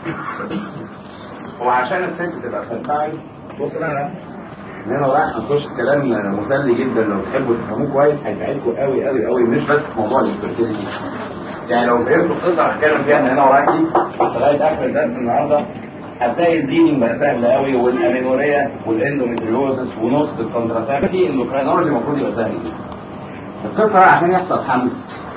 وعشان الست تبقى فنتاين بص بقى ان انا رايح انخش كلام مسلي جدا لو تحبوا تفهموه كويس هيساعدكم قوي قوي قوي مش بس في موضوع الانفيرتيليتي يعني لو فهمتوا القصه هتكلم فيها من هنا وراكي لغايه اخر الدرس النهارده هتلاقي الديننج بقى سهل قوي والامينوريا والاندوميتريوزس ونص الكونتراسبتي الاندوكرينولوجي المفروض يبقى سهل جدا القصه بقى عشان يحصل حمل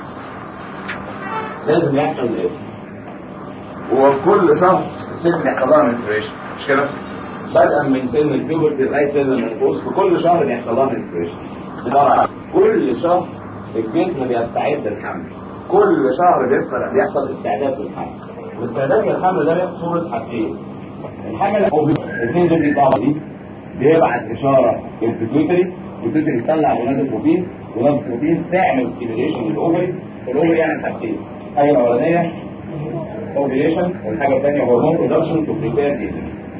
لازم يحصل ايه؟ وكل شهر الست بيحصل لها منستريشن مش كده؟ بدءا من سن البيوبرتي لغايه سن المنقوص في كل شهر بيحصل لها منستريشن كل شهر الجسم بيستعد للحمل كل شهر بيحصل بيحصل استعداد للحمل والاستعداد للحمل ده بياخد صوره حاجتين الحاجه الاولى الاثنين دول بيطلعوا دي بيبعت اشاره للبيتويتري البيتويتري يطلع ولاد بروتين ولاد بروتين تعمل ستيميليشن للاوفري الاوفري يعمل حاجتين الحاجه الاولانيه اوفيليشن والحاجه الثانيه هرمون برودكشن تو بريبير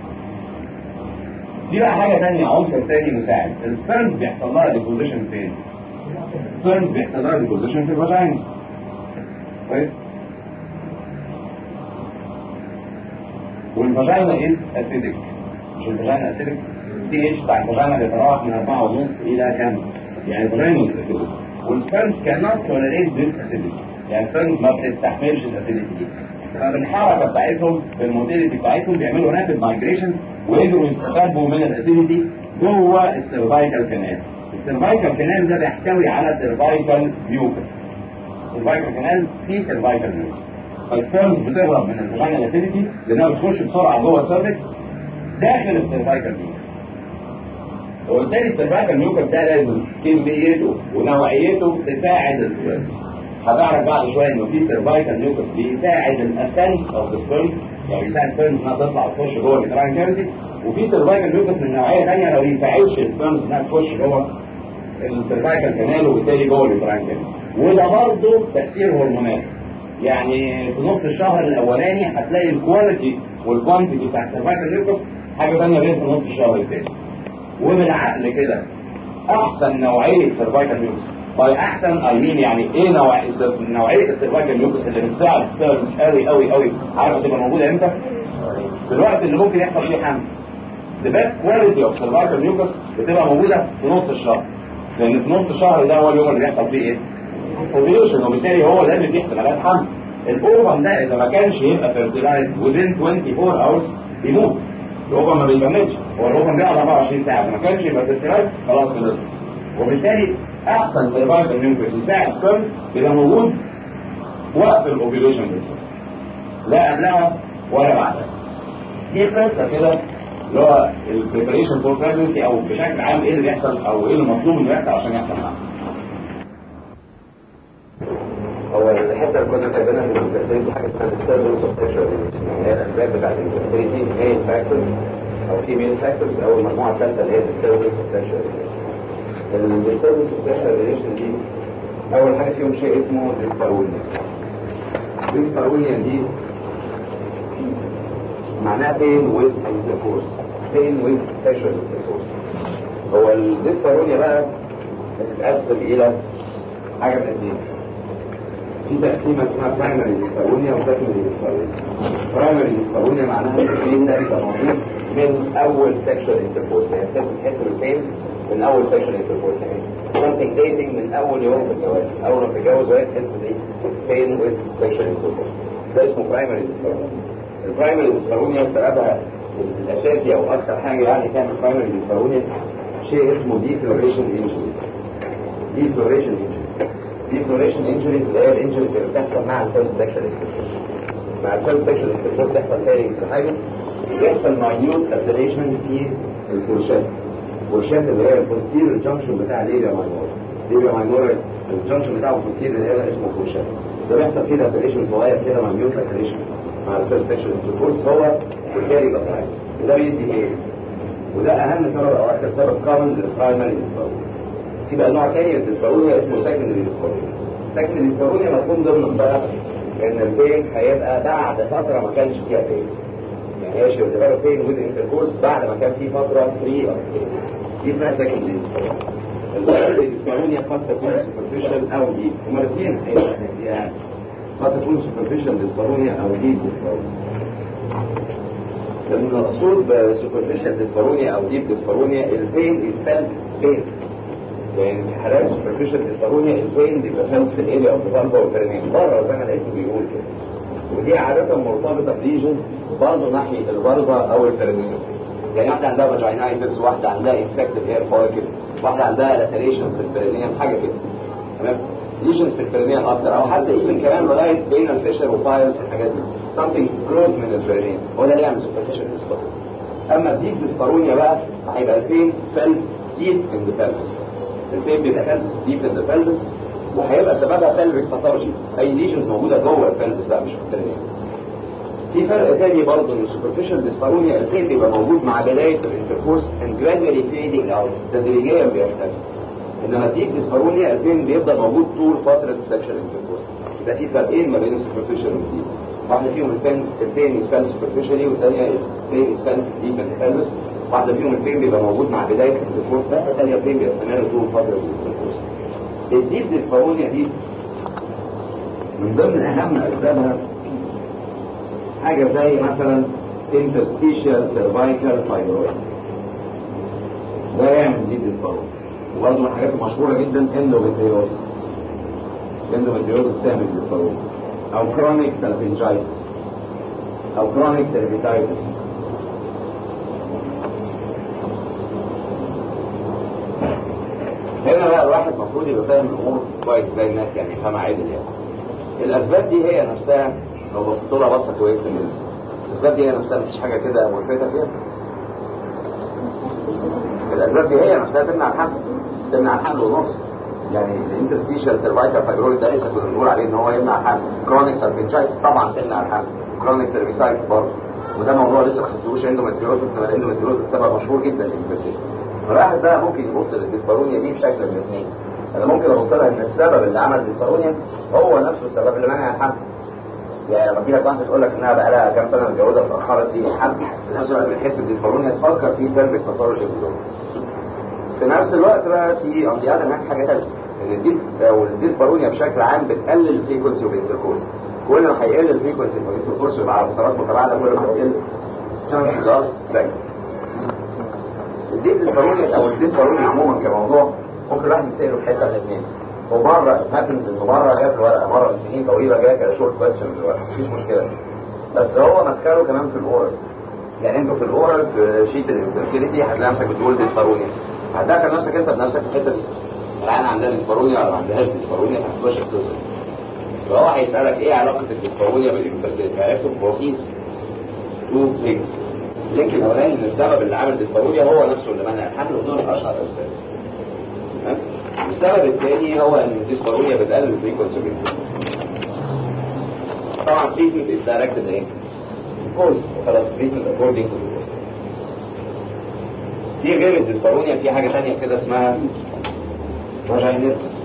دي بقى حاجه ثانيه عنصر ثاني مساعد السبرمز بيحصل لها ديبوزيشن فين؟ السبرمز بيحصل لها ديبوزيشن في الفاجينا كويس؟ والفاجينا از اسيدك مش الفاجينا اسيدك البي اتش بتاع الفاجينا بيتراوح من 4.5 الى كام؟ يعني الفاجينا اسيدك والسبرمز كانت توليريت ذيس اسيدك يعني السبرمز ما بتستحملش الاسيدك دي فبالحركه بتاعتهم بالموتيليتي بتاعتهم بيعملوا رابid مايجريشن ويقدروا يستخبوا من الاسيديتي جوه السيرفايكال كانال السيرفايكال كانال ده بيحتوي على سيرفايكال ميوكس السيرفايكال كانال فيه سيرفايكال ميوكس فالسبرمز بتهرب من الفاجينال اسيديتي لانها بتخش بسرعه جوه السيرفكس داخل السيرفايكال ميوكس وبالتالي السيرفايكال ميوكس ده لازم كميته ونوعيته تساعد السبرمز هتعرف بعد شويه انه في سيرفايكال نيوكس بيساعد الاسنس او السبرم يعني بيساعد السبرم انها تطلع تخش جوه الجدران كافيتي وفي سيرفايكال نيوكس من نوعيه ثانيه ما بيساعدش السبرم انها تخش جوه السيرفايكال كانال وبالتالي جوه الجدران كافيتي وده برضه تاثير هرمونات يعني في نص الشهر الاولاني هتلاقي الكواليتي والكوانتيتي بتاع السيرفايكال نيوكس حاجه ثانيه غير في نص الشهر الثاني وبالعقل كده احسن نوعيه سيرفايكال نيوكس باي احسن اي مين يعني ايه نوع نوعيه السيرفايكال ميوكس اللي بتساعد السيرفس قوي قوي قوي عارفه تبقى موجوده امتى؟ في الوقت اللي ممكن يحصل فيه حمل the best quality of cervical mucus بتبقى موجوده في نص الشهر لان في نص الشهر ده هو اليوم اللي بيحصل فيه ايه؟ ovulation وبالتالي هو ده اللي فيه احتمالات حمل الاوفم ده اذا ما كانش يبقى fertilized within 24 hours يموت الاوفم ما بيكملش هو الاوفم بيقعد 24 ساعه ما كانش يبقى fertilized خلاص خلص وبالتالي احسن سيرفايفل ميوكس يساعد سبرمز يبقى موجود وقت الاوفيليشن بالظبط لا قبلها ولا بعدها دي قصه كده اللي هو البريبريشن فور بريجنسي او بشكل عام ايه اللي بيحصل او ايه المطلوب انه يحصل عشان يحصل معاك هو الحته اللي كنا كاتبينها في الانفيرتيليتي حاجه اسمها disturbance of sexual هي الاسباب بتاعت الانفيرتيليتي مين فاكتورز او في مين فاكتورز او المجموعه الثالثه اللي هي disturbance of sexual الديستربنس اوف سيكشوال ريليشن دي اول حاجه فيهم شيء اسمه ديسبارونيا ديسبارونيا دي معناها بين ويز انتركورس بين ويز سيكشوال انتركورس هو الديسبارونيا بقى بتتقسم الى حاجه من اثنين في تقسيمه اسمها برايمري ديسبارونيا وسكندري ديسبارونيا برايمري ديسبارونيا معناها ان البين ده بيبقى موجود من اول سيكشوال انتركورس يعني الست بتحس بالبين من اول سيكشن انتركورس يعني something dating من اول يوم في الجواز اول ما تتجوز وهي تحس بايه pain with sexual intercourse ده اسمه برايمري ديسبارونيا البرايمري ديسبارونيا سببها الاساسي او اكثر حاجه يعني تعمل برايمري ديسبارونيا شيء اسمه defloration injuries defloration injuries defloration injuries اللي هي الانجريز اللي بتحصل مع الفيرست سيكشن انتركورس مع الفيرست سيكشن انتركورس بيحصل تاني في حاجه بيحصل minute ulceration في الفرشات والشات اللي هي البوستير الجنكشن بتاع الليبيا ماينور ليبيا ماينور الجنكشن بتاعه البوستير اللي هي اسمه فورشات ده بيحصل كده ابليشن صغير كده مع ميوت ابليشن مع الفيرست سيكشن الكورس هو بالتالي يبقى برايم وده بيدي ايه؟ وده اهم سبب او اكثر سبب كومن للبرايمري ديسبارونيا في بقى نوع تاني من الديسبارونيا اسمه سكندري ديسبارونيا سكندري ديسبارونيا مفهوم ضمن بقى ان البين هيبقى بعد فتره ما كانش فيها بين يعني هي شيء ديفلوب بين وذ انتركورس بعد ما كان في فتره فري اوف دي اسمها سكندري ديسبارونيا الديسبارونيا قد تكون سوبرفيشال او ديب هما الاثنين يعني قد تكون سوبرفيشال ديسبارونيا او ديب ديسبارونيا لما المقصود بسوبرفيشال ديسبارونيا او ديب ديسبارونيا البين از بين يعني في حالات سوبرفيشال ديسبارونيا البين بيبقى فالف في الاريا اوف ذا فالفا والبرينيم بره زي ما الاسم بيقول كده ودي عادة مرتبطة بليجنز برضه ناحية البرزة أو البرينيم يعني واحدة عندها فاجينايتس واحدة عندها انفكتد اير فوليكل واحدة عندها لاسريشن في البرينيم حاجة كده تمام ليجنز في البرينيم أكتر أو حتى ايفن كمان لغاية بين الفيشر وفايلز والحاجات دي something close من البرينيم هو ده اللي يعمل سوبرفيشال ديسبارونيا أما الديب ديسبارونيا بقى هيبقى الفين فيل ديب ان ذا pelvis الفين بيبقى فيل ديب ان ذا pelvis وهيبقى سببها pelvic pathology أي ليجنز موجودة جوه البلفس بقى مش في البرينيم في فرق تاني برضه ان السوبرفيشال ديسبارونيا الفين بيبقى موجود مع بداية الانتركورس and gradually fading out تدريجيا بيختفي انما الديب ديسبارونيا الفين بيفضل موجود طول فترة السكشوال انتركورس يبقى في فرقين ما بين السوبرفيشال والديب واحدة فيهم الفين الفين يسبان سوبرفيشالي والثانية الفين يسبان ديب الفالس واحدة فيهم الفين بيبقى موجود مع بداية الانتركورس بس الثانية الفين بيستمر طول فترة الانتركورس الديب ديسبارونيا دي من ضمن اهم اسبابها حاجة زي مثلا interstitial cervical fibroid ده يعمل دي ديسبارون وبرضه من الحاجات المشهورة جدا endometriosis endometriosis تعمل ديسبارون او chronic salpingitis او chronic cervicitis هنا بقى الواحد المفروض يبقى فاهم الامور كويس زي الناس يعني يفهمها عادل يعني الاسباب دي هي نفسها لو بصيت لها بصه كويسه جدا الاسباب دي هي نفسها مفيش حاجه كده ملفتة فيها الاسباب دي هي نفسها تمنع الحمل تمنع الحمل ونص يعني الانترستيشال سيرفايكال فايبرويد ده لسه كنا بنقول عليه ان هو يمنع الحمل كرونيك سيرفينجايتس طبعا تمنع الحمل كرونيك سيرفيسايتس برضه وده موضوع لسه ما خدتوش اندومتريوزس انما الاندومتريوزس سبب مشهور جدا للانفكشن الواحد بقى ممكن يبص للديسبارونيا دي بشكل من اثنين انا ممكن ابص لها ان السبب اللي عمل ديسبارونيا هو نفسه السبب اللي منع الحمل يعني لما تيجي واحده تقول لك انها بقى لها كام سنه متجوزه اتاخرت في الحمل في نفس الوقت بنحس الديسبارونيا تفكر في بلفيك باثولوجي في نفس الوقت بقى في اون ذا هناك حاجه ثانيه ان الديب او الديسبارونيا بشكل عام بتقلل الفريكونسي اوف الانتركورس كل ما هيقل الفريكونسي اوف الانتركورس يبقى على فترات متباعده كل ما هيقل شانس اوف الديب ديسبارونيا او الديسبارونيا عموما كموضوع ممكن الواحد يتساله في حته من الاثنين ومره هابنز انه مره جه في الورقه مره من سنين طويله جه كشورت كويستشن في الورقه مفيش مشكله بس هو مدخله كمان في الاورال يعني انتوا في الاورال في شيت الانفيرتيليتي هتلاقي نفسك بتقول ديسبارونيا هتدخل نفسك انت بنفسك في الحته دي العيان عندها ديسبارونيا ولا ما عندهاش ديسبارونيا هتخش تتصل فهو هيسالك ايه علاقه الديسبارونيا بالانفيرتيليتي عرفته بروتين تو لينكس اللينك الاولاني ان السبب اللي عامل ديسبارونيا هو نفسه اللي منع الحمل ودول اشهر اسباب السبب الثاني هو ان الديسبارونيا بتقلل الفريكونسي طبعا treatment is directed ايه؟ كورس خلاص treatment according to the course في غير الديسبارونيا في حاجة تانية كده اسمها فاجينيزمس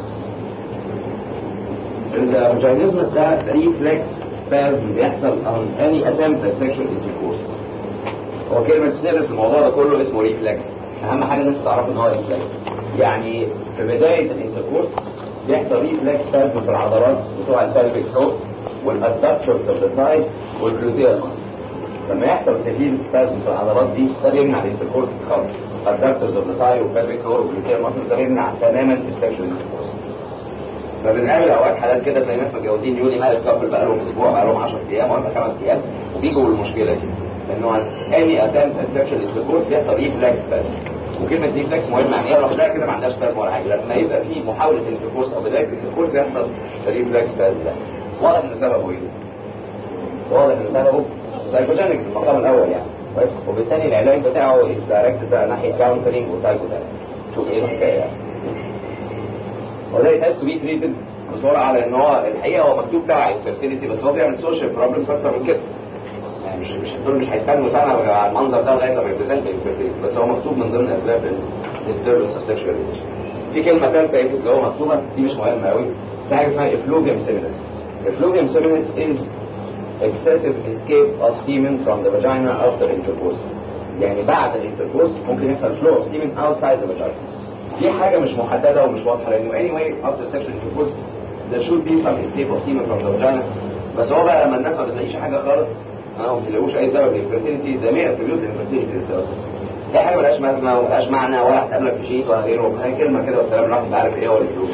الفاجينيزمس ده ريفلكس سبازم بيحصل on any attempt at sexual intercourse هو كلمة سر في الموضوع ده كله اسمه ريفلكس أهم حاجة إن أنت تعرف إن هو ريفلكس يعني في بداية الانتركورس بيحصل ريفلكس سبازم في العضلات بتوع البلفيك فلور والادكتورز اوف ذا ثاي والجلوتيال لما يحصل سيفير سبازم في العضلات دي ده بيمنع الانتركورس خالص الادكتورز اوف ذا ثاي والبلفيك فلور والجلوتيال ماسل ده بيمنع تماما السكشوال انتركورس فبنقابل اوقات حالات كده تلاقي ناس متجوزين يوني مالك كابل بقى لهم اسبوع بقى لهم 10 ايام ولا 5 ايام وبيجوا بالمشكله دي انه اني اتمت سكشوال انتركورس بيحصل ريفلكس سبازم وكلمة دي فلكس مهمة يعني هي لوحدها كده ما عندهاش بازم ولا حاجة لما يبقى في محاولة انتركورس او بداية الانتركورس يحصل ريفلكس بازم ده واضح ان سببه ايه؟ واضح ان سببه سايكوجينيك في المقام الاول يعني كويس وبالتالي العلاج بتاعه از دايركت بقى ناحية كونسلنج وسايكوثيرابي شوف ايه الحكاية يعني وده يتهاز تو بي تريتد بسرعة على ان هو الحقيقة هو مكتوب بتاع انفيرتيليتي بس هو بيعمل سوشيال بروبلمز اكتر من كده يعني مش مش دول مش هيستنوا سنه على المنظر ده لغايه لما يبريزنت بس هو مكتوب من ضمن اسباب الديستربنس اوف سيكشوال في كلمه ثالثه يمكن اللي هو مكتوبه دي مش مهمه قوي في حاجه اسمها effluvium seminis effluvium seminis is excessive escape of semen from the vagina after intercourse يعني بعد الانتركورس ممكن يحصل flow of semen outside the vagina دي حاجه مش محدده ومش واضحه لانه anyway after sexual intercourse there should be some escape of semen from the vagina بس هو بقى لما الناس ما بتلاقيش حاجه خالص اه ما تلاقوش اي سبب للفيرتيليتي ده 100 اتريبيوت للفيرتيليتي السبب دي حاجه ملهاش لازمه وملهاش معنى ولا هتقابلك في شيت ولا غيره هي كلمه كده والسلام الواحد عارف ايه هو الفلوس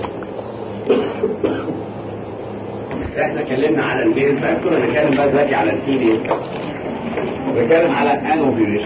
احنا اتكلمنا على البيز فاكتور هنتكلم بقى دلوقتي على التي دي بنتكلم على انوفيوليشن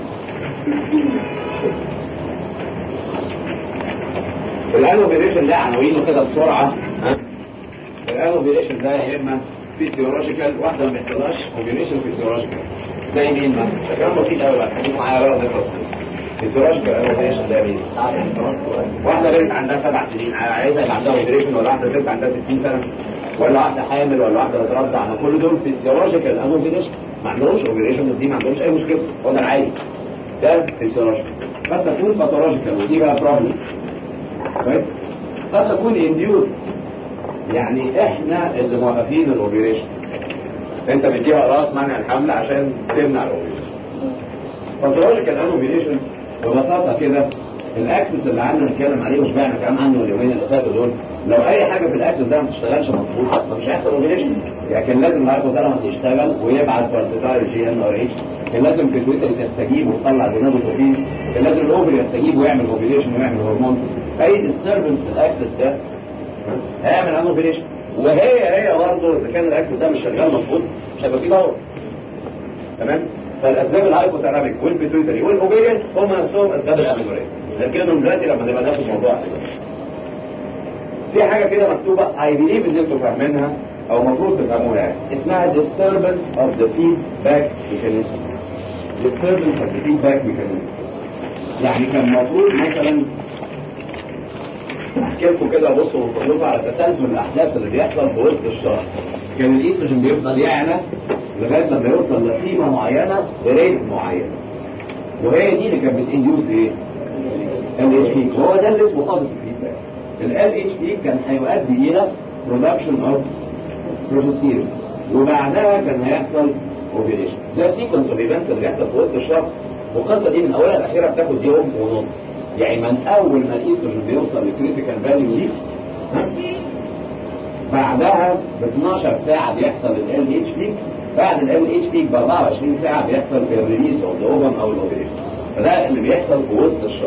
الانوفيوليشن ده عناوينه كده بسرعه ها الانوفيوليشن ده يا اما فيسيولوجيكال واحده ما بيحصلهاش اوفيوليشن فيسيولوجيكال زي مين مثلا كلام بسيط قوي بقى خليكم معايا بقى نخلص فيسيولوجيكال انوفيوليشن ده مين واحده بنت عندها سبع سنين عايزه يبقى عندها اوفيوليشن ولا واحده ست عندها 60 سنه ولا واحده حامل ولا واحده بترضع انا كل دول فيسيولوجيكال انوفيوليشن ما عندهمش اوفيوليشن بس دي ما عندهمش اي مشكله هو ده العادي ده فيسيولوجيكال قد تكون باثولوجيكال ودي بقى بروبلم كويس قد تكون انديوست يعني احنا اللي موقفين الاوبريشن انت بتجيب راس منع الحمل عشان تمنع الاوبريشن باثولوجيكال انوبريشن ببساطه كده الاكسس اللي عندنا نتكلم عليه وشبعنا كلام عنه اليومين اللي فاتوا دول لو اي حاجه في الاكسس ده ما تشتغلش مظبوط مش هيحصل اوبريشن يعني كان لازم الهايبوثالاموس يشتغل ويبعت فالسيتايل جي ان ار اتش كان لازم البيتويتري تستجيب وتطلع جونادوتروبين كان لازم الاوفري يستجيب ويعمل اوبريشن ويعمل هرمون اي ديستربنس في الاكسس ده هيعمل عنه اوبريشن وهي هي برضه اذا كان الاكسس ده مش شغال مظبوط مش هيبقى فيه دور تمام فالاسباب الهايبوثالاميك والبيتويتري والاوبريان هم نفسهم اسباب الاميلوريه لكنهم دلوقتي لما نبقى ناخد موضوع في حاجه كده مكتوبه اي بليف ان انتوا فاهمينها او المفروض تفهموها يعني اسمها disturbance of the feedback mechanism disturbance of the feedback mechanism يعني كان المفروض مثلا احكي لكم كده بصوا وفضلكم على تسلسل الاحداث اللي بيحصل في وسط الشهر كان الايستروجين بيفضل يعلى لغايه لما يوصل لقيمه معينه بريت معين وهي دي اللي كانت بتنديوس ايه؟ ال اتش بي وهو ده اللي اسمه خاصه الفيدباك ال اتش بي كان هيؤدي الى برودكشن اوف بروجستيرون وبعدها كان هيحصل اوفيليشن ده سيكونس اوف ايفنتس اللي بيحصل في وسط الشهر والقصه دي من اولها لاخرها بتاخد يوم ونص يعني من اول ما الايستروجين بيوصل للكريتيكال فاليو دي ها؟ بعدها ب 12 ساعه بيحصل ال اتش بيك بعد ال اتش بيك ب 24 ساعه بيحصل الريليس اوف ذا اوفم او الاوفيليشن فده اللي بيحصل في وسط الشهر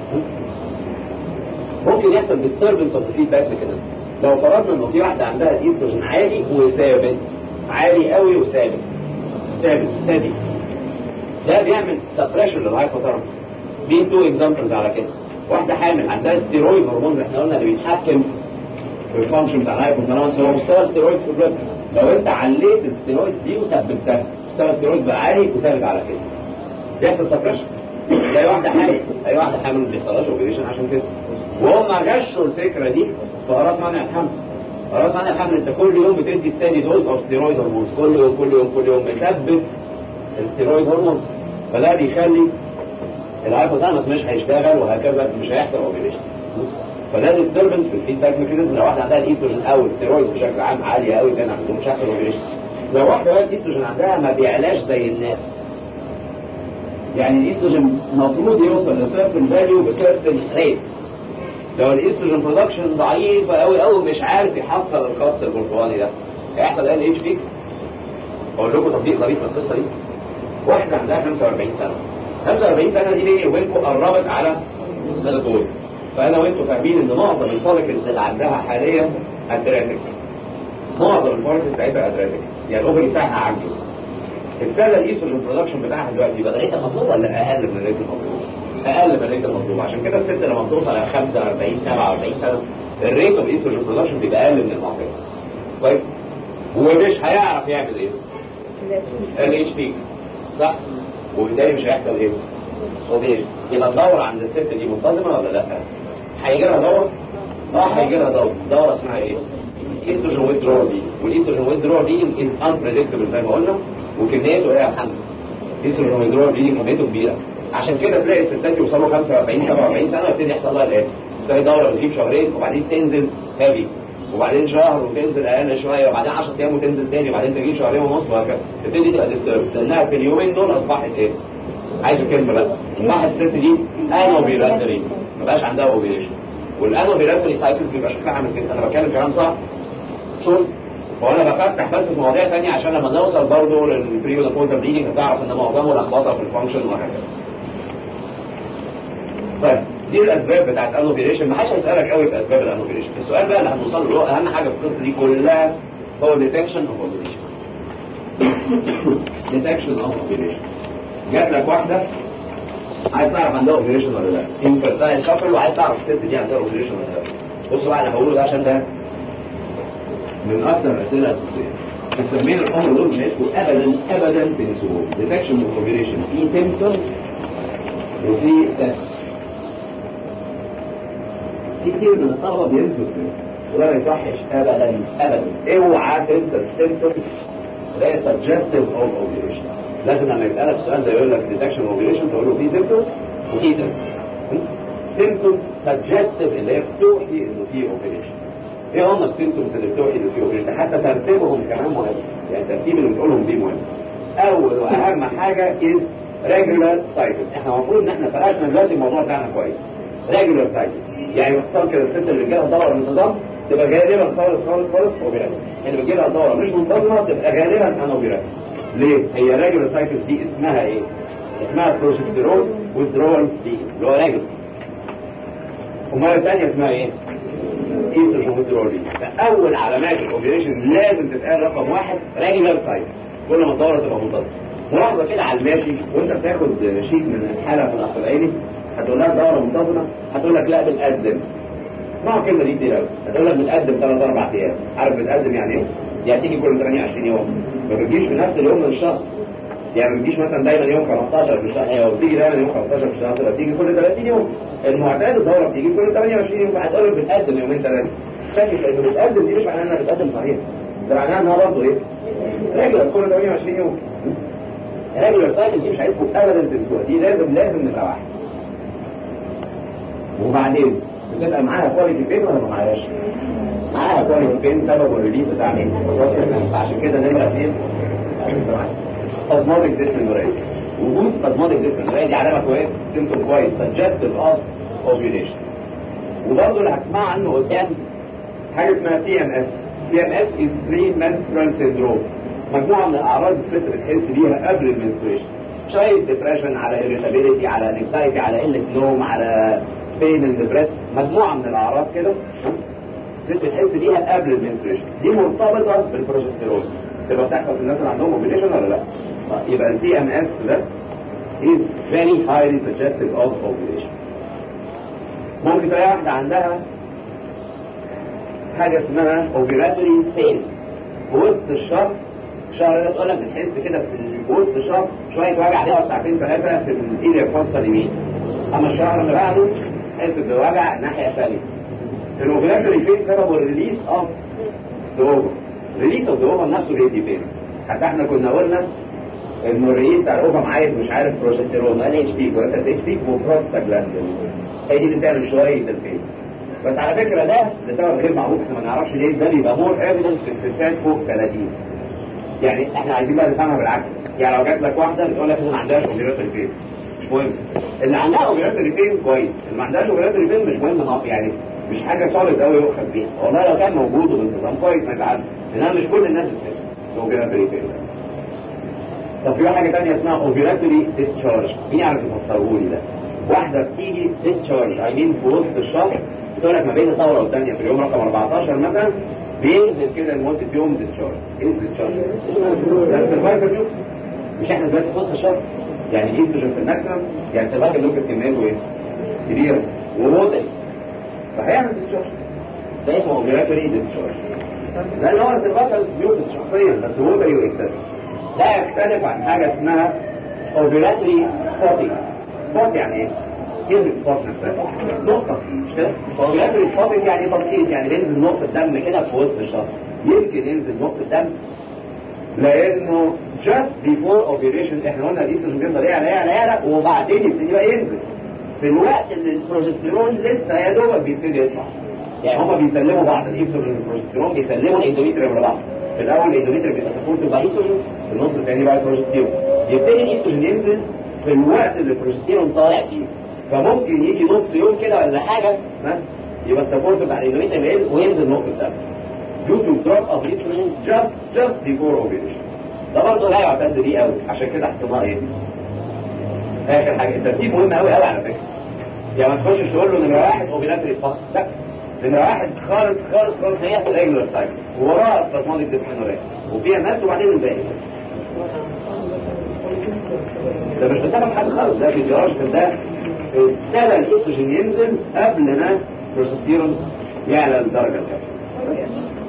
ممكن يحصل disturbance of the feedback mechanism لو فرضنا انه في واحده عندها الايستروجين عالي وثابت عالي قوي وثابت ثابت ستدي ده بيعمل سبريشن للهايبوثالاموس دي تو اكزامبلز على كده واحده حامل عندها ستيرويد هرمون احنا قلنا اللي بيتحكم في الفانكشن بتاع الهايبوثالاموس هو مستوى ستيرويد في البلد لو انت عليت الستيرويدز دي وثبتها مستوى الستيرويد بقى عالي وثابت على كده بيحصل سبريشن زي واحده حامل اي واحده حامل ما بيحصلهاش اوبريشن عشان كده وهم غشوا الفكره دي في خلاص منع الحمل خلاص منع الحمل انت كل يوم بتدي ستاني دوز او ستيرويد هرمون كل يوم كل يوم كل يوم مثبت الستيرويد هرمون فده بيخلي الهايبوثالاموس مش هيشتغل وهكذا مش هيحصل اوبريشن فده ديستربنس في الفيدباك ميكانيزم لو واحده عندها الايستروجين او الستيرويد بشكل عام عاليه قوي كان عندهم مش هيحصل اوبريشن لو واحده بقى الايستروجين عندها ما بيعلاش زي الناس يعني الايستروجين المفروض يوصل لسيرتن فاليو بسيرتن ريت لو الايستروجين برودكشن ضعيف قوي قوي مش عارف يحصل الخط البرتقالي ده هيحصل ال اتش بي اقول لكم تطبيق ظريف من القصه دي واحده عندها 45 سنه 45 سنه دي بيني وبينكم قربت على الجوز فانا وانتم فاهمين ان معظم الفوليكلز اللي عندها حاليا ادراتيك معظم الفوليكلز بتاعتها ادراتيك يعني الاوفري بتاعها عجز ابتدى الايستروجين برودكشن بتاعها دلوقتي يبقى ريتها المطلوب ولا اقل من ريت المطلوب؟ اقل من الريت المطلوب عشان كده الست لما بتوصل على 45 47 سنه الريت اوف ايستروجين برودكشن بيبقى اقل من المعتاد كويس ومش هيعرف يعمل ايه؟ ال اتش بي صح؟ وبالتالي مش هيحصل ايه؟ اوبيشن يبقى الدوره عند الست دي منتظمه ولا لا؟ هيجي لها دوره؟ اه هيجي لها دوره دوره اسمها ايه؟ ايستروجين ويدرول دي والايستروجين ويدرول دي از انبريدكتبل زي ما قلنا وكميته ايه يا محمد؟ ايستروجين ويدرول دي كميته كبيره عشان كده تلاقي الستات يوصلوا 45 47 سنه ويبتدي يحصل لها الاتي تلاقي دوره بتجيب شهرين وبعدين تنزل هابي وبعدين شهر وتنزل اقل شويه وبعدين 10 ايام وتنزل تاني وبعدين تجيب شهرين ونص وهكذا تبتدي تبقى ديسترب لانها في اليومين دول اصبحت ايه؟ عايز الكلمه بقى اصبحت الست دي انوبيلاتري ما بقاش عندها اوبيليشن والانوبيلاتري سايكل بيبقى شكلها عامل كده انا بتكلم كلام صح شوف وانا بفتح بس في مواضيع ثانيه عشان لما نوصل برضه للبري والبوزر بليدنج تعرف ان معظمه لخبطه في الفانكشن وهكذا. طيب دي الاسباب بتاعت الانوفيليشن ما حدش هيسالك قوي في اسباب الانوفيليشن السؤال بقى اللي هنوصل له اهم حاجه في القصه دي كلها هو ديتكشن اوف اوفيليشن ديتكشن اوف اوفيليشن جات لك واحده عايز تعرف عندها اوفيليشن ولا لا انفرتايل كابل وعايز تعرف الست دي عندها اوفيليشن ولا لا بصوا بقى انا هقوله ده عشان ده من اكثر الاسئله الاساسيه مسمين الامر دول مش هيبقوا ابدا ابدا تنسوهم ديتكشن اوف اوفيليشن في سيمبتومز وفي تست في كتير من الطلبه بينسوا وده ما يصحش ابدا ابدا اوعى تنسى السيمبتومز ده سجستيف اوف اوفيليشن لازم لما يسالك السؤال ده يقول لك ديتكشن اوفيليشن تقول له في سيمبتومز وفي تست سيمبتومز سجستيف اللي هي بتوحي انه في اوفيليشن ايه هم السيمبتومز اللي بتوحي انه في اوفيليشن حتى ترتيبهم كمان مهم يعني الترتيب اللي بتقولهم دي مهم اول واهم حاجه از ريجولار سايكل احنا المفروض ان احنا فرقنا دلوقتي الموضوع بتاعنا كويس ريجولار سايكل يعني باختصار كده الست اللي بتجيلها دوره بانتظام تبقى غالبا خالص خالص خالص اوبيرات اللي بتجيلها دوره مش منتظمه تبقى غالبا انوبيرات ليه؟ هي ريجولار سايكل دي اسمها ايه؟ اسمها بروجستيرون ويدرول دي اللي هو ريجولار امال الثانيه اسمها ايه؟ ايستروجين ويدرول دي فاول علامات الاوبريشن لازم تتقال رقم واحد ريجولار سايكل كل ما الدوره تبقى منتظمه ملاحظه كده على الماشي وانت بتاخد شيت من الحاله في الاصل العيني هتقول لها دوره منتظمه هتقول لك لا بنقدم اسمعوا الكلمه دي كتير قوي هتقول لك بنقدم ثلاث اربع ايام عارف بتقدم يعني ايه؟ يعني تيجي كل 28 يوم ما بتجيش في نفس اليوم من الشهر يعني ما بتجيش مثلا دايما يوم 15 في الشهر هي بتيجي دايما يوم 15 في الشهر تبقى بتيجي كل 30 يوم المعتاد الدوره بتيجي كل 28 يوم هتقول لك بتقدم يومين ثلاثه فاكر انه بتقدم دي مش معناها انها بتقدم صحيح ده معناها انها برضه ايه؟ ريجولار كل 28 يوم ريجولار سايكل دي مش عايزكم ابدا تنسوها دي لازم لازم نبقى واحد وبعدين بتبقى معاها كواليتي بين ولا ما معاهاش؟ معاها كواليتي بين سبب الريليز بتاع مين؟ عشان كده نمره اثنين سبازموديك ديسمنوريز وجود سبازموديك ديسمنوريز دي علامه كويسه سيمتوم كويس سجستيف اوف اوفيوليشن وبرضه اللي هتسمع عنه قدام حاجه اسمها تي ام اس تي ام اس از بري منسترال سيندروم مجموعه من الاعراض الست بتحس بيها قبل المنستريشن شويه ديبريشن على irritability على انكسايتي على قله نوم على بين الدبريس مجموعه من الاعراض كده ست بتحس بيها قبل المنستريشن دي مرتبطه بالبروجستيرون تبقى بتحصل في الناس اللي عندهم اوبريشن ولا لا؟ يبقى التي ام اس ده is very highly suggestive of ovulation ممكن تلاقي واحدة عندها حاجة اسمها ovulatory pain في وسط الشهر الشهر ده تقول لك بتحس كده في وسط الشهر شوية وجع هيقعد ساعتين ثلاثة في الإيديا الخاصة اليمين أما الشهر اللي بعده تحس بوجع الناحية الثانية الاوفيلاتوري بين سببه الريليس اوف ذا اوفر ريليس اوف ذا اوفر نفسه بيدي بين حتى احنا كنا قلنا انه الرئيس بتاع الاوفر عايز مش عارف بروجستيرون قال اتش بي وانت اتش بي وبروستاجلاندينز هي دي اللي بتعمل شويه البين بس على فكره ده لسبب غير معروف احنا ما نعرفش ليه ده بيبقى مور ايفيدنت في الستات فوق 30 يعني احنا عايزين بقى نفهمها بالعكس يعني لو جات لك واحده بتقول لك انا ما عندهاش اوفيلاتوري بين مش مهم اللي عندها اوفيلاتوري بين كويس اللي ما عندهاش اوفيلاتوري بين مش مهم يعني مش حاجه صارت قوي يؤخذ بيها والله لو كان موجود وبانتظام كويس ما يزعلش انما مش كل الناس بتحس اوفيلاتوري بين طب في حاجه ثانيه اسمها اوفيلاتوري ديسشارج مين يعرف يفسره لي ده واحده بتيجي ديسشارج عايزين في وسط الشهر بتقول لك ما بين الدوره والثانيه في اليوم رقم 14 مثلا بينزل كده لمده يوم ديسشارج ايه الديسشارج؟ ده السرفايفل لوكس مش احنا دلوقتي في وسط الشهر يعني الايستروجين في الماكسيمم يعني السرفايفل لوكس كميته ايه؟ كبيره ووتري فهيعمل ديسشارج ده اسمه اوفيلاتوري ديسشارج لان هو السرفايفل لوكس شخصيا بس ووتري واكسس ده يختلف عن حاجه اسمها اوفيلاتري سبوتنج سبوت يعني ايه؟ كلمة سبوت نفسها نقطة مش كده؟ اوفيلاتري سبوتنج يعني تنقيط يعني بينزل نقطة دم كده في وسط الشهر يمكن ينزل نقطة دم لانه just before ovulation احنا قلنا الايستروجين بيفضل يعلى يعلى يعلى وبعدين يبتدي بقى ينزل في الوقت اللي البروجستيرون لسه يا دوبك بيبتدي يطلع يعني هما بيسلموا بعض الايستروجين والبروجستيرون بيسلموا الاندوميتريوم لبعض في الاول الاندوميتريوم بيبقى سبورت باي ايستروجين في النص الثاني بقى البروجستيرون يبتدي الايستروجين ينزل في الوقت اللي البروجستيرون طالع فيه فممكن يجي نص يوم كده ولا حاجه ها يبقى السبورت بتاع الاندوميتريوم يقل وينزل نقطه دم due to drop of estrogen just just before ovulation ده برضه لا يعتد بيه قوي عشان كده احتمال ايه؟ اخر حاجه الترتيب مهم قوي قوي على فكره يعني ما تخشش تقول له نمره واحد اوفيلاتري فقط لا نمره واحد خالص خالص خالص هي الريجولار سايكل ووراها اسباسمونيك ديسمنوريا وفيها ناس وبعدين الباقي ده مش بسبب حد خالص ده فيزيولوجيكال ده ابتدى الاستروجين ينزل قبل ما البروستيرون يعلى الدرجه الكافيه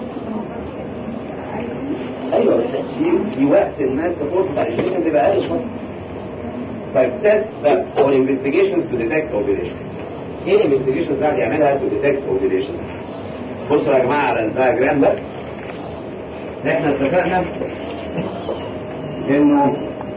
ايوه بس في في وقت الناس سبورت بتاع الجين بيبقى اقل شويه طيب تيست بقى او انفستيجيشنز تو ديتكت اوفيليشن ايه الانفستيجيشنز اللي هيعملها تو ديتكت اوفيليشن بصوا يا جماعه على الدايجرام ده احنا اتفقنا انه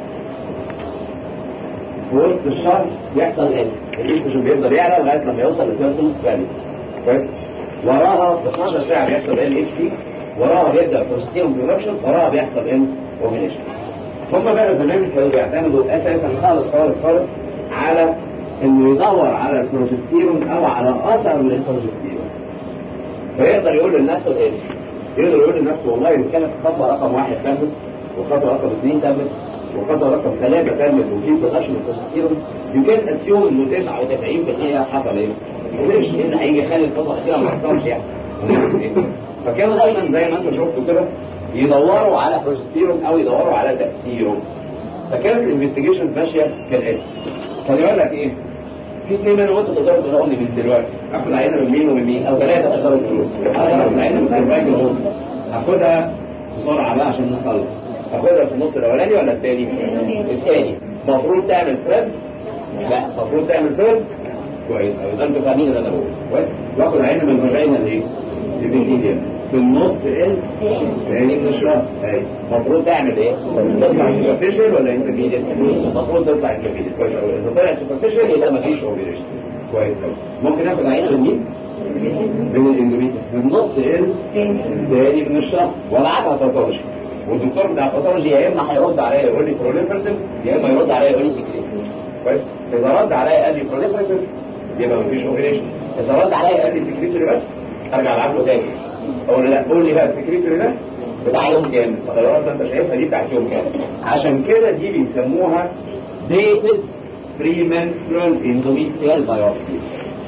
في وسط الشهر يحصل ايه؟ الاستروجين بيفضل يعلى لغايه لما يوصل لسيرتن فاليو كويس؟ وراها في 12 ساعه بيحصل ال اتش بي وراها بيبدا بروستيرون برودكشن وراها بيحصل ان اوفيليشن هم بقى زمان كانوا بيعتمدوا اساسا خالص خالص خالص على انه يدور على البروجستيرون او على اثر للبروجستيرون فيقدر يقول لنفسه ايه؟ يقدر يقول لنفسه والله اذا كانت خطوه رقم واحد تمت وخطوه رقم اثنين تمت وخطوه رقم ثلاثه تمت وفي برودكشن للبروجستيرون يمكن اسيوم انه 99% حصل ايه؟ ليش؟ ايه اللي هيجي يخلي الخطوه الاخيره ما تحصلش يعني؟ فكانوا دايما زي ما انتم شفتوا كده يدوروا على بروجستيرون او يدوروا على تاثيره فكانت الانفستيجيشنز ماشيه كالاتي كان يقول لك ايه في اثنين منهم انتوا تقدروا تقولوا لي من دلوقتي اخد عينه من مين ومن مين او ثلاثه تقدروا تقولوا انا هاخد عينه من سيرفايكل هولز هاخدها بسرعه بقى عشان نخلص هاخدها في النص الاولاني ولا الثاني؟ الثاني المفروض تعمل فرد لا المفروض تعمل فرد كويس او ده انتوا فاهمين اللي انا بقوله كويس واخد عينه من الفاجينا الايه؟ البنتيديا في النص ايه تاني من الشهر اهي المفروض تعمل ايه تطلع سوبرفيشال ولا انترميديت المفروض تطلع انترميديت كويس قوي اذا طلعت سوبرفيشال يبقى مفيش اوفيليشن كويس قوي ممكن اخد عينه من مين من الاندوميتريوم في النص ايه تاني من الشهر وابعتها باثولوجي والدكتور بتاع الباثولوجي يا اما هيرد عليا يقول لي بروليفرتيف يا اما يرد عليا يقول لي سكريت كويس اذا رد عليا قال لي بروليفرتيف يبقى مفيش اوفيليشن اذا رد عليا قال لي سكريتوري بس ارجع العب له تاني اقول له لا قول لي بقى السكريتوري ده بتاع يوم كام الخيارات انت شايفها دي بتاعت يوم كام عشان كده دي بيسموها ديتد بري منسترال اندوميتريال بايوبسي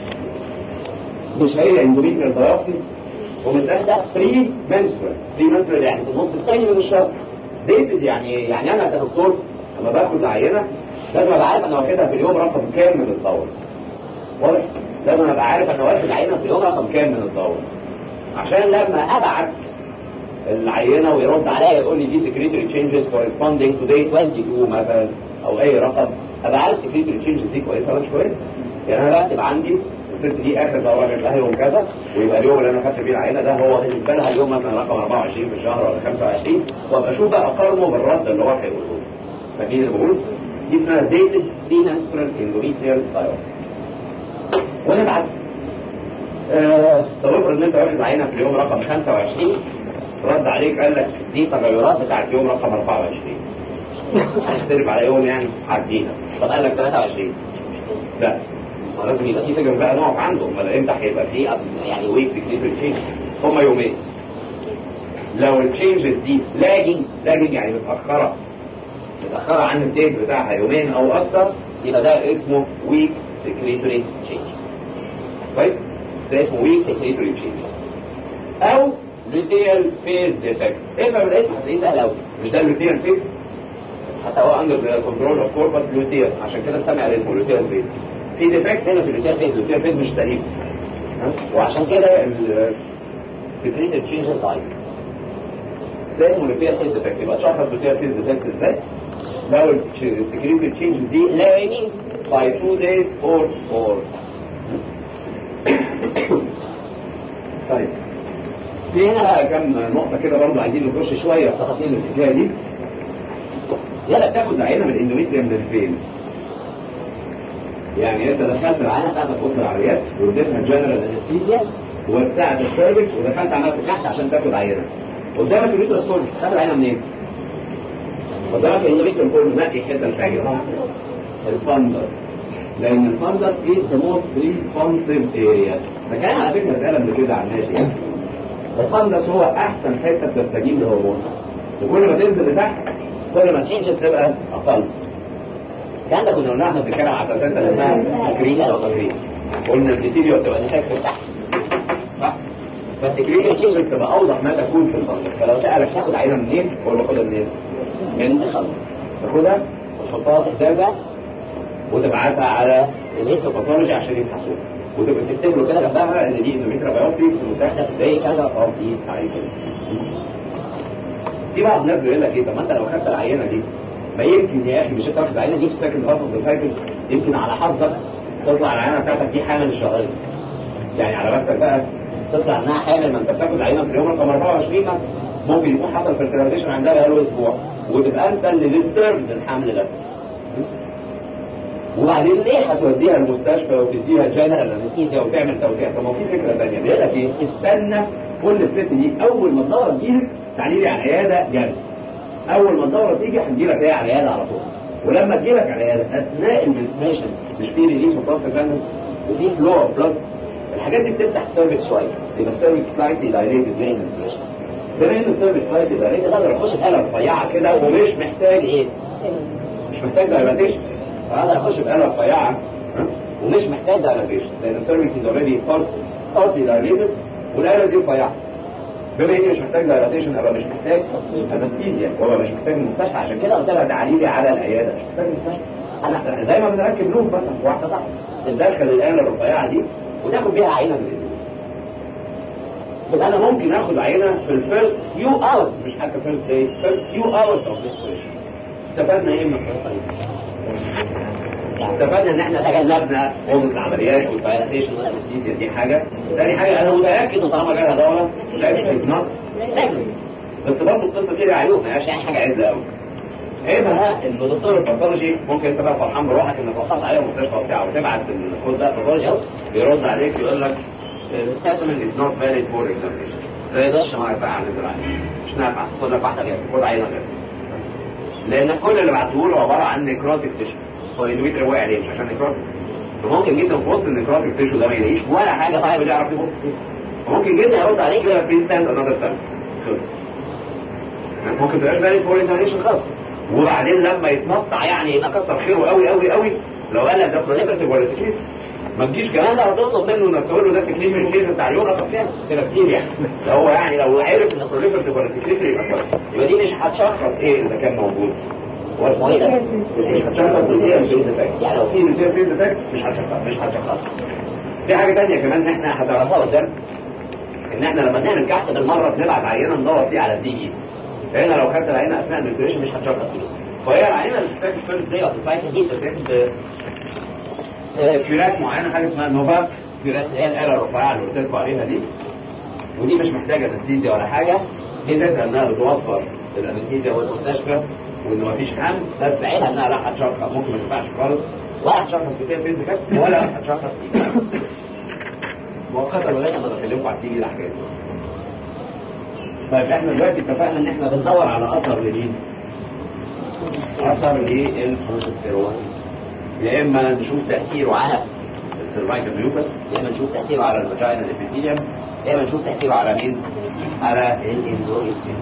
مش هي اندوميتريال بايوبسي ومتاخده بري منسترال بري منسترال يعني في النص الثاني من الشهر ديتد يعني يعني انا كدكتور لما باخد عينه لازم ابقى عارف انا واخدها في اليوم رقم كام من الدوره واضح لازم ابقى عارف انا واخد عينه في اليوم رقم كام من الدوره عشان لما ابعت العينه ويرد عليا يقول لي دي secretory changes corresponding to day 22 مثلا او اي رقم ابقى عارف secretory changes دي كويسه ولا مش كويسه يعني انا بكتب عندي الست دي اخر دوره جات لها يوم كذا ويبقى اليوم اللي انا خدت فيه العينه ده هو بالنسبه لها اليوم مثلا رقم 24 في الشهر ولا 25 وابقى اشوف بقى اقارنه بالرد اللي هو هيقوله لي فاكرين اللي بقول دي اسمها dated premenstrual endometrial biopsy ونبعت آه طب افرض ان انت واخد عينه في اليوم رقم 25 رد عليك قال لك دي تغيرات بتاعت يوم رقم 24 هتختلف على يوم يعني عدينا طب قال لك 23 لا ما لازم يبقى في فكره بقى نقف عنده امال امتى هيبقى في يعني ويك سكريتوري تشينج هما يومين لو التشينجز دي لاجنج لاجنج يعني متاخره متاخره عن الديت بتاعها يومين او اكتر يبقى ده اسمه ويك سكريتوري تشينج كويس ده اسمه ويك سكريتوري تشينج او لوتيال فيز ديفكت افهم الاسم هتلاقيه سهل قوي مش ده اللوتيال فيز حتى هو اندر كنترول اوف كوربس لوتيال عشان كده اتسمى على اسمه لوتيال فيز في ديفكت هنا في اللوتيال فيز اللوتيال فيز مش سليم وعشان كده السكريتوري تشينج ضعيف ده اسمه لوتيال فيز ديفكت يبقى تشخص لوتيال فيز ديفكت ازاي لو السكريتوري تشينج دي لايننج by two days or more طيب في هنا بقى كم نقطة كده برضه عايزين نخش شوية في تفاصيل الحكاية دي يلا بتاخد عينة من الاندوميتريوم من فين؟ يعني انت دخلت العينة بتاعتك اوضه العمليات واديتها جنرال انستيزيا ووسعت السيرفكس ودخلت عملت تحت عشان تاخد عينة قدامك اليوترس كله خد العينة منين؟ قدامك الاندوميتريوم كله نقي حتة الفجر الفندس لان الفندس is the most responsive area فكان على فكرة اتقال قبل كده على الناس يعني الفندس هو احسن حته بتستجيب للهرمون وكل ما تنزل لتحت كل ما التشينجز تبقى اقل الكلام ده كنا قلنا احنا بنتكلم على اساسات اللي اسمها تكريس او تكريس قلنا البيسيديو بتبقى نتاج من تحت صح بس الكريم تشينجز تبقى اوضح ما تكون في الفندس فلو سالك تاخد عينه منين قول له خدها منين؟ من الفندس تاخدها وتحطها في ازازه وتبعتها على الهيستوباثولوجي عشان يفحصوها وتبقى تكتب له كده جنبها ان دي اندوميترا بايوبسي متاخده زي كذا اه دي عليه كده في بعض الناس بيقول لك ايه طب ما انت لو خدت العينه دي ما يمكن يا اخي مش انت واخد العينه دي في سكند هاف اوف ذا سايكل يمكن على حظك تطلع العينه بتاعتك دي حامل الشهرين يعني على بختك بقى تطلع انها حامل ما انت بتاخد العينه في اليوم رقم 24 مثلا ممكن يكون حصل فيرتيلايزيشن عندها بقاله اسبوع وتبقى انت اللي ديستربد الحمل ده وبعدين ليه هتوديها المستشفى وتديها جنرال انستيزيا وتعمل توزيع طب ما في فكره ثانيه بيقول لك ايه استنى كل الست دي اول ما الدوره تجيلك تعالي لي على العياده جري اول ما الدوره تيجي هتجيلك هي على العياده على طول ولما تجيلك على العياده اثناء المنستريشن مش في ريليس وبلاست جلاند وفي فلو اوف بلاد الحاجات دي بتفتح السيرفكس شويه يبقى السيرفكس سلايتلي دايليتد زي المنستريشن بما ان السيرفكس سلايتلي دايليتد اقدر اخش في آلة رفيعه كده ومش محتاج ايه؟ مش محتاج دايلاتيشن فاقدر اخش بآلة رفيعة ومش محتاج دايلاتيشن لان السيرفيس از اوريدي بارتي دايليتد والآلة دي رفيعة بما اني مش محتاج دايلاتيشن ابقى مش محتاج انستيزيا وابقى مش محتاج مستشفى عشان كده قلت لها تعالي لي على العياده مش محتاج مستشفى انا زي ما بنركب لوب مثلا في واحده صح تدخل الآلة الرفيعة دي وتاخد بيها عينه من الإنسان يبقى انا ممكن اخد عينه في الفيرست فيو اورز مش حتى فيرست داي فيرست فيو اورز اوف ريسبريشن استفدنا ايه من القصه دي؟ استفدنا ان احنا تجنبنا اوضه العمليات والفايلاتيشن والانستيزيا دي حاجه ثاني حاجه انا متاكد ان طالما جالها دوره لا اتس نوت لازم بس برضه القصه دي ليها عيوب ما هياش يعني حاجه عدله قوي عيبها ان دكتور الباثولوجي ممكن انت بقى فرحان بروحك انك وصلت عليه المستشفى بتاعه وتبعت الكود ده باثولوجي بيرد عليك يقول لك السبيسيمن از نوت فاليد فور اكزامينشن ما يقدرش ما ساعه نزل عليه مش نافع خد لك واحده غير خد عينه غير لان كل اللي بعته له عباره عن نيكروتيك تيشو هو الانويتر وقع عليه مش عشان نيكروتيك فممكن جدا في وسط النيكروتيك تيشو ده ما يلاقيش ولا حاجه طيب اللي يعرف يبص فيها وممكن جدا يرد عليك يقول لك بليز ستاند انذر ستاند خلص ممكن تبقاش فاليد فور اكزامينشن خالص وبعدين لما يتنطع يعني يبقى كتر خيره قوي قوي قوي لو قال لك ده بروليفرتيف ولا سكريت ما تجيش كمان لو تطلب منه انك تقول له ده سكريت من الكيس بتاع اليوم طب فين كده كتير يعني لو هو يعني لو عرف ان بروليفرتيف ولا سكريت يبقى كويس يبقى دي مش هتشخص ايه اذا كان موجود هو اسمه ايه ده؟ مش هتشخص الفير فيز افكت يعني لو في الفير فيز افكت مش هتشخص مش هتشخص في حاجه ثانيه كمان ان احنا هتعرفها قدام ان احنا لما نعمل كحت بالمره بنبعت عينه ندور فيه على الدي اي فهنا لو خدت العينه اثناء النيوتريشن مش هتشخص فيه فهي العينه اللي بتتاخد فيرست داي اوف سايكل دي بتاخد كيورات معينه حاجه اسمها نوفا كيورات اللي هي الاله الرفيعه اللي قلت لكم عليها دي ودي مش محتاجه انستيزيا ولا حاجه ميزتها انها بتوفر الانستيزيا والمستشفى وان مفيش حمل بس عيبها انها لا هتشخص ممكن ما تنفعش خالص ولا هتشخص بكده فيز بكده ولا هتشخص فيه مؤقتا لغايه ما بكلمكم على التيجي الحاجات دي طيب احنا دلوقتي اتفقنا ان احنا بندور على اثر لمين؟ اثر للبروجستيرون يا اما نشوف تاثيره على السيرفايكال ميوكس يا اما نشوف تاثيره على الفاجينا الابيثيليوم يا اما نشوف تاثيره على مين؟ على الاندوريتين